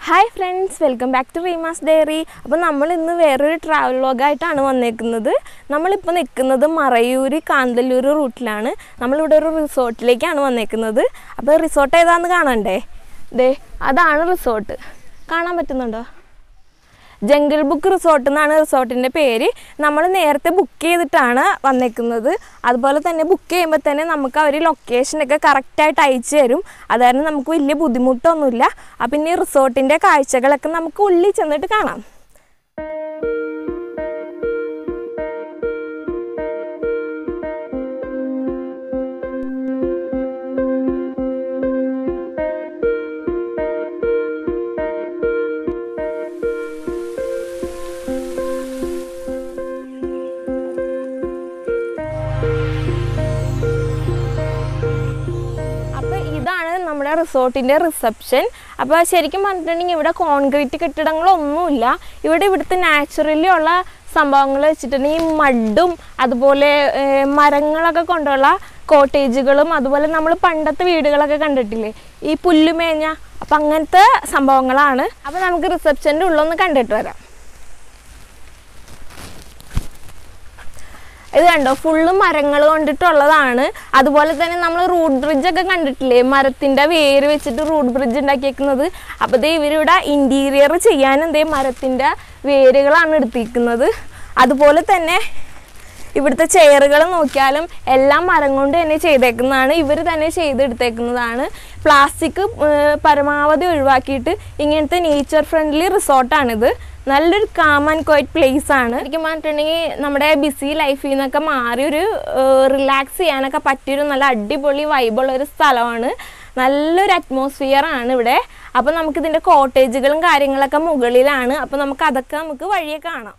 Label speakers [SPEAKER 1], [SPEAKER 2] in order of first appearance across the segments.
[SPEAKER 1] Hi friends welcome back to Reema's diary അപ്പോൾ നമ്മൾ ഇന്ന് വേറൊരു ട്രാവൽ വ്ലോഗായിട്ടാണ് വന്നേക്കുന്നത് നമ്മളിപ്പോൾ നിൽക്കുന്നത് മറയൂർ കാന്തല്ലൂർ റൂട്ടിലാണ് നമ്മളിവിടെ ഒരു റിസോർട്ടിലേക്കാണ് വന്നേക്കുന്നത് അപ്പോൾ റിസോർട്ട് ഏതാണെന്ന് കാണണ്ടേ ദേ അതാണ് റിസോർട്ട് കാണാൻ പറ്റുന്നുണ്ടോ ജംഗിൾ ബുക്ക് റിസോർട്ട് എന്നാണ് റിസോർട്ടിൻ്റെ പേര് നമ്മൾ നേരത്തെ ബുക്ക് ചെയ്തിട്ടാണ് വന്നേക്കുന്നത് അതുപോലെ തന്നെ ബുക്ക് ചെയ്യുമ്പോൾ തന്നെ നമുക്ക് അവർ ലൊക്കേഷനൊക്കെ കറക്റ്റായിട്ട് അയച്ചു തരും അതായത് നമുക്ക് വലിയ ബുദ്ധിമുട്ടൊന്നുമില്ല അപ്പം ഇനി റിസോർട്ടിൻ്റെ കാഴ്ചകളൊക്കെ നമുക്ക് ഉള്ളിൽ ചെന്നിട്ട് കാണാം അപ്പോൾ ഇതാണ് നമ്മുടെ റിസോർട്ടിൻ്റെ റിസപ്ഷൻ അപ്പോൾ ശരിക്കും പറഞ്ഞിട്ടുണ്ടെങ്കിൽ ഇവിടെ കോൺക്രീറ്റ് കെട്ടിടങ്ങളൊന്നുമില്ല ഇവിടെ ഇവിടുത്തെ നാച്ചുറലി ഉള്ള സംഭവങ്ങൾ വെച്ചിട്ടുണ്ടെങ്കിൽ ഈ മഡും അതുപോലെ ഏർ, മരങ്ങളൊക്കെ കൊണ്ടുള്ള കോട്ടേജുകളും അതുപോലെ നമ്മൾ പണ്ടത്തെ വീടുകളൊക്കെ കണ്ടിട്ടില്ലേ ഈ പുല്ലുമേഞ്ഞ അപ്പം അങ്ങനത്തെ സംഭവങ്ങളാണ് അപ്പോൾ നമുക്ക് റിസപ്ഷൻ്റെ ഉള്ളൊന്ന് കണ്ടിട്ട് വരാം ഇത് കണ്ടോ ഫുള്ള് മരങ്ങൾ കൊണ്ടിട്ടുള്ളതാണ് അതുപോലെ തന്നെ നമ്മൾ റൂട്ട് ബ്രിഡ്ജ് ഒക്കെ കണ്ടിട്ടില്ലേ മരത്തിന്റെ വേര് വെച്ചിട്ട് റൂട്ട് ബ്രിഡ്ജ് ഉണ്ടാക്കിയേക്കുന്നത് അപ്പോൾ ദേ ഇവരിവിടെ ഇന്റീരിയർ ചെയ്യാനും ദേ മരത്തിന്റെ വേരുകളാണ് എടുത്തിരിക്കുന്നത് അതുപോലെ തന്നെ ഇവിടുത്തെ ചെയറുകൾ നോക്കിയാലും എല്ലാം മരം കൊണ്ട് തന്നെ ചെയ്തേക്കുന്നതാണ് ഇവർ തന്നെ ചെയ്തെടുത്തേക്കുന്നതാണ് പ്ലാസ്റ്റിക് പരമാവധി ഒഴിവാക്കിയിട്ട് ഇങ്ങനത്തെ നേച്ചർ ഫ്രണ്ട്ലി റിസോർട്ടാണിത് നല്ലൊരു കാം ആൻഡ് ക്വൈറ്റ് പ്ലേസ് ആണ് ശരിക്കും പറഞ്ഞിട്ടുണ്ടെങ്കിൽ നമ്മുടെ ബിസി ലൈഫിൽ നിന്നൊക്കെ മാറി ഒരു റിലാക്സ് ചെയ്യാനൊക്കെ പറ്റിയൊരു നല്ല അടിപൊളി വൈബുള്ള ഒരു സ്ഥലമാണ് നല്ലൊരു അറ്റ്മോസ്ഫിയർ ആണ് ഇവിടെ അപ്പോൾ നമുക്കിതിൻ്റെ കോട്ടേജുകളും കാര്യങ്ങളൊക്കെ മുകളിലാണ് അപ്പോൾ നമുക്ക് അതൊക്കെ നമുക്ക് വഴിയെ കാണാം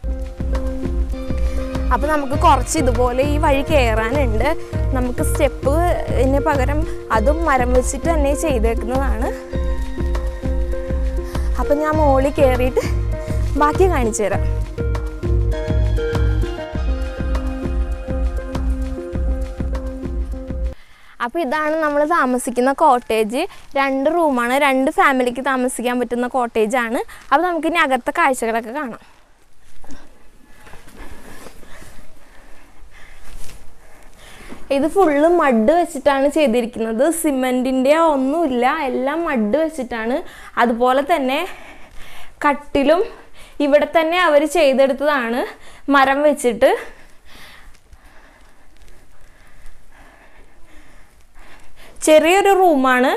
[SPEAKER 1] അപ്പോൾ നമുക്ക് കുറച്ച് ഇതുപോലെ ഈ വഴി കയറാനുണ്ട് നമുക്ക് സ്റ്റെപ്പിന് പകരം അതും മരം വെച്ചിട്ട് തന്നെ ചെയ്തേക്കുന്നതാണ് അപ്പം ഞാൻ മുകളിൽ കയറിയിട്ട് ബാക്കി കാണിച്ചു തരാം അപ്പോൾ ഇതാണ് നമ്മൾ താമസിക്കുന്ന കോട്ടേജ് രണ്ട് റൂമാണ് രണ്ട് ഫാമിലിക്ക് താമസിക്കാൻ പറ്റുന്ന കോട്ടേജാണ് അപ്പോൾ നമുക്കിനി അകത്തെ കാഴ്ചകളൊക്കെ കാണാം ഇത് ഫുള്ള് മഡ് വെച്ചിട്ടാണ് ചെയ്തിരിക്കുന്നത് സിമെൻറ്റിൻ്റെ ഒന്നുമില്ല എല്ലാം മഡ് വെച്ചിട്ടാണ് അതുപോലെ തന്നെ കട്ടിലും ഇവിടെ തന്നെ അവർ ചെയ്തെടുത്തതാണ് മരം വെച്ചിട്ട് ചെറിയൊരു റൂമാണ്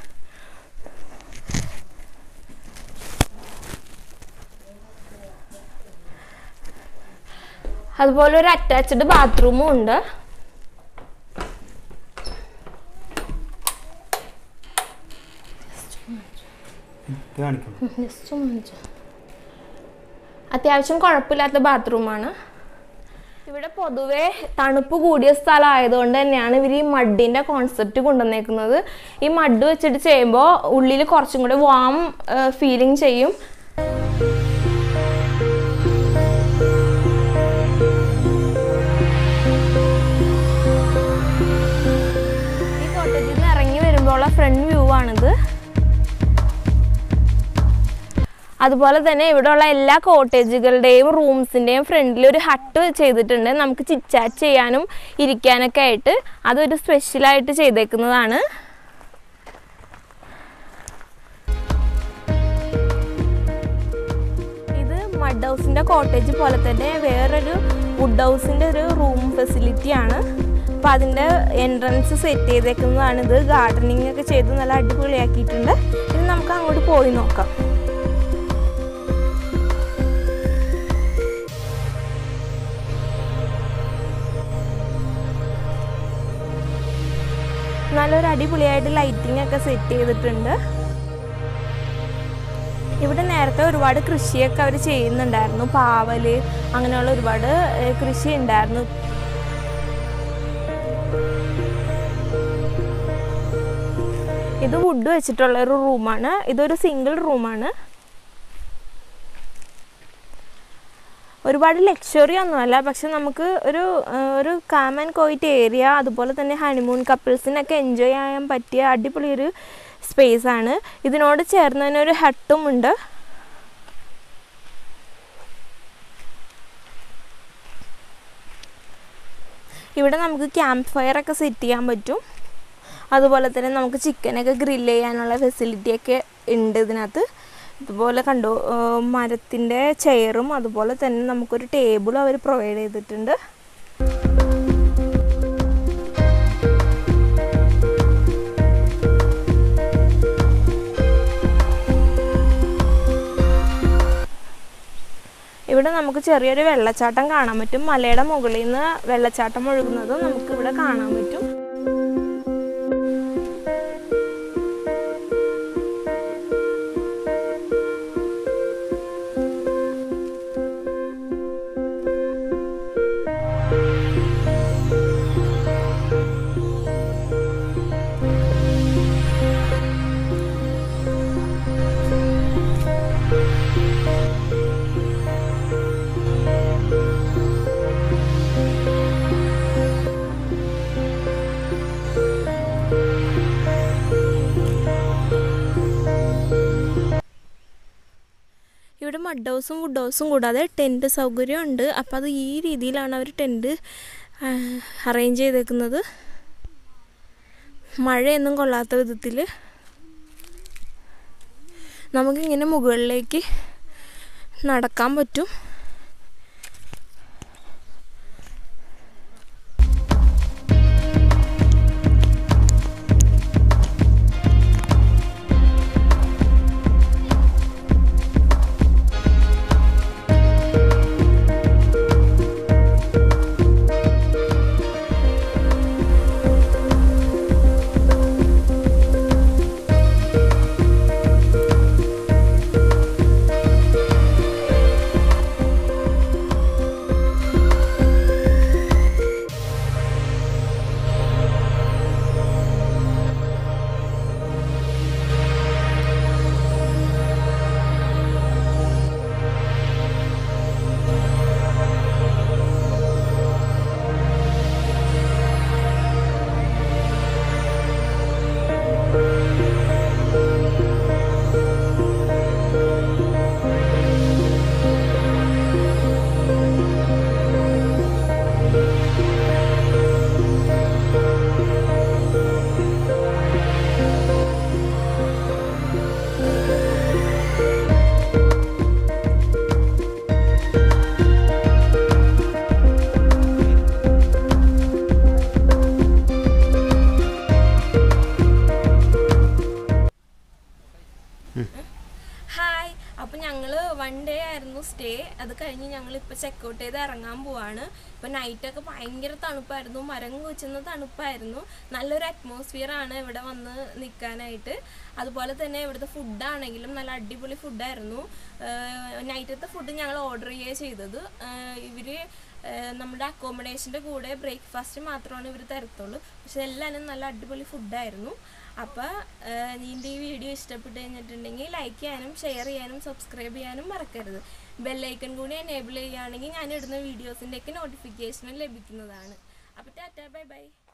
[SPEAKER 1] അതുപോലെ ഒരു അറ്റാച്ച്ഡ് ബാത്റൂമും ഉണ്ട്
[SPEAKER 2] ഇത് കാണിക്കണം
[SPEAKER 1] ജസ്റ്റ് ഒന്ന് കാണിച്ചോ. അത്യാവശ്യം കുഴപ്പമില്ലാത്ത ബാത്റൂമാണ് ഇവിടെ പൊതുവെ തണുപ്പ് കൂടിയ സ്ഥലം ആയതുകൊണ്ട് തന്നെയാണ് ഇവർ ഈ മഡിൻ്റെ കോൺസെപ്റ്റ് കൊണ്ടുവന്നേക്കുന്നത് ഈ മഡ് വെച്ചിട്ട് ചെയ്യുമ്പോൾ ഉള്ളിൽ കുറച്ചും കൂടി വാം ഫീലിംഗ് ചെയ്യും ഈ കോട്ടേജിൽ നിന്ന് ഇറങ്ങി വരുമ്പോൾ ഫ്രണ്ട് വ്യൂ ആണിത് അതുപോലെ തന്നെ ഇവിടെയുള്ള എല്ലാ കോട്ടേജുകളുടെയും റൂംസിൻ്റെയും ഫ്രണ്ടിൽ ഒരു ഹട്ട് ചെയ്തിട്ടുണ്ട് നമുക്ക് ചിറ്റാറ്റ് ചെയ്യാനും ഇരിക്കാനൊക്കെ ആയിട്ട് അതൊരു സ്പെഷ്യലായിട്ട് ചെയ്തേക്കുന്നതാണ് ഇത് മഡ് ഹൗസിൻ്റെ കോട്ടേജ് പോലെ തന്നെ വേറൊരു വുഡ് ഹൗസിൻ്റെ ഒരു റൂം ഫെസിലിറ്റി ആണ് അപ്പോൾ അതിൻ്റെ എൻട്രൻസ് സെറ്റ് ചെയ്തേക്കുന്നതാണ് ഇത് ഗാർഡനിങ് ഒക്കെ ചെയ്ത് നല്ല അടിപൊളിയാക്കിയിട്ടുണ്ട് ഇനി നമുക്ക് അങ്ങോട്ട് പോയി നോക്കാം നല്ലൊരു അടിപൊളിയായിട്ട് ലൈറ്റിംഗ് ഒക്കെ സെറ്റ് ചെയ്തിട്ടുണ്ട് ഇവിടെ നേരത്തെ ഒരുപാട് കൃഷിയൊക്കെ അവർ ചെയ്യുന്നുണ്ടായിരുന്നു പാവല് അങ്ങനെയുള്ള ഒരുപാട് ഏഹ്, കൃഷി ഉണ്ടായിരുന്നു ഇത് വുഡ് വെച്ചിട്ടുള്ള ഒരു റൂമാണ് ഇതൊരു സിംഗിൾ റൂമാണ് ഒരുപാട് ലക്ഷറി ഒന്നുമല്ല പക്ഷെ നമുക്ക് ഒരു ആ, ഒരു കാം ആൻഡ് കോയിറ്റ് ഏരിയ അതുപോലെ തന്നെ ഹണിമൂൺ കപ്പിൾസിനൊക്കെ എൻജോയ് ചെയ്യാൻ പറ്റിയ അടിപൊളി ഒരു സ്പേസ് ആണ് ഇതിനോട് ചേർന്ന് തന്നെ ഒരു ഹട്ടും ഉണ്ട് ഇവിടെ നമുക്ക് ക്യാമ്പ് ഫയർ ഒക്കെ സെറ്റ് ചെയ്യാൻ പറ്റും അതുപോലെ തന്നെ നമുക്ക് ചിക്കനൊക്കെ ഗ്രില്ല് ചെയ്യാനുള്ള ഫെസിലിറ്റിയൊക്കെ ഉണ്ട് ഇതിനകത്ത് ഇതുപോലെ കണ്ടു മരത്തിൻ്റെ ചെയറും അതുപോലെ തന്നെ നമുക്കൊരു ടേബിളും അവർ പ്രൊവൈഡ് ചെയ്തിട്ടുണ്ട് ഇവിടെ നമുക്ക് ചെറിയൊരു വെള്ളച്ചാട്ടം കാണാൻ പറ്റും മലയുടെ മുകളിൽ നിന്ന് വെള്ളച്ചാട്ടം ഒഴുകുന്നത് നമുക്ക് ഇവിടെ കാണാൻ പറ്റും ഇവിടെ മഡ് ഹൗസും വുഡ് ഹൗസും കൂടാതെ ടെൻറ്റ് സൗകര്യം ഉണ്ട് അപ്പോൾ അത് ഈ രീതിയിലാണ് അവർ ടെൻറ്റ് അറേഞ്ച് ചെയ്തേക്കുന്നത് മഴയൊന്നും കൊള്ളാത്ത വിധത്തിൽ നമുക്കിങ്ങനെ മുകളിലേക്ക് നടക്കാൻ പറ്റും ഹായ് അപ്പോൾ ഞങ്ങൾ വൺ ഡേ ആയിരുന്നു സ്റ്റേ അത് കഴിഞ്ഞ് ഞങ്ങൾ ഇപ്പോൾ ചെക്കൗട്ട് ചെയ്ത് ഇറങ്ങാൻ പോവാണ് ഇപ്പോൾ നൈറ്റൊക്കെ ഭയങ്കര തണുപ്പായിരുന്നു മരം കുച്ചുന്ന തണുപ്പായിരുന്നു നല്ലൊരു അറ്റ്മോസ്ഫിയർ ആണ് ഇവിടെ വന്ന് നിൽക്കാനായിട്ട് അതുപോലെ തന്നെ ഇവിടുത്തെ ഫുഡാണെങ്കിലും നല്ല അടിപൊളി ഫുഡായിരുന്നു നൈറ്റത്തെ ഫുഡ് ഞങ്ങൾ ഓർഡർ ചെയ്യുക ചെയ്തത് ഇവർ നമ്മുടെ അക്കോമഡേഷൻ്റെ കൂടെ ബ്രേക്ക്ഫാസ്റ്റ് മാത്രമാണ് ഇവർ തരത്തുള്ളൂ പക്ഷെ എല്ലാവരും നല്ല അടിപൊളി ഫുഡായിരുന്നു അപ്പോൾ നിൻ്റെ ഈ വീഡിയോ ഇഷ്ടപ്പെട്ട് കഴിഞ്ഞിട്ടുണ്ടെങ്കിൽ ലൈക്ക് ചെയ്യാനും ഷെയർ ചെയ്യാനും സബ്സ്ക്രൈബ് ചെയ്യാനും മറക്കരുത് ബെല്ലൈക്കൺ കൂടി എനേബിൾ ചെയ്യുകയാണെങ്കിൽ ഞാൻ ഇടുന്ന വീഡിയോസിൻ്റെയൊക്കെ നോട്ടിഫിക്കേഷൻ ലഭിക്കുന്നതാണ് അപ്പോൾ ടാറ്റാ ബൈ ബൈ